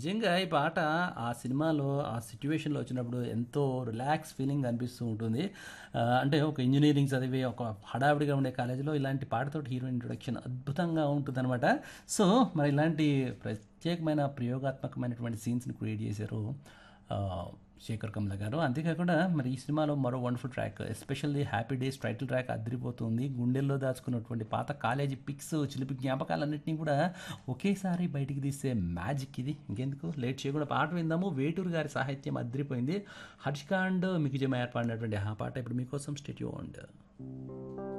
నిజంగా ఈ పాట ఆ సినిమాలో ఆ సిట్యుయేషన్లో వచ్చినప్పుడు ఎంతో రిలాక్స్ ఫీలింగ్ అనిపిస్తూ ఉంటుంది ఆ, అంటే ఒక ఇంజనీరింగ్ చదివి ఒక హడావిడిగా ఉండే కాలేజీలో ఇలాంటి పాటతో హీరోయిన్ ఇంట్రొడక్షన్ అద్భుతంగా ఉంటుందన్నమాట సో మరి ఇలాంటి ప్రత్యేకమైన ప్రయోగాత్మకమైనటువంటి సీన్స్ని క్రియేట్ చేశారు ఆ, శేఖర్ కమల గారు అంతేకాకుండా మరి ఈ సినిమాలో మరో wonderful track especially Happy Days title track అదిరిపోతుంది గుండెల్లో దాచుకున్నటువంటి పాత కాలేజీ పిక్స్ చిలిపి జ్ఞాపకాలన్నింటినీ కూడా ఒకేసారి బయటికి తీసే మ్యాజిక్ ఇది ఇంకెందుకు లేట్ చేయకుండా పాట విందాము వేటూరు గారి సాహిత్యం అదిరిపోయింది హర్షికాండ్ మీకు జమ ఏర్పడినటువంటి ఆ పాట ఇప్పుడు మీకోసం స్టేట్యూ ఉండ్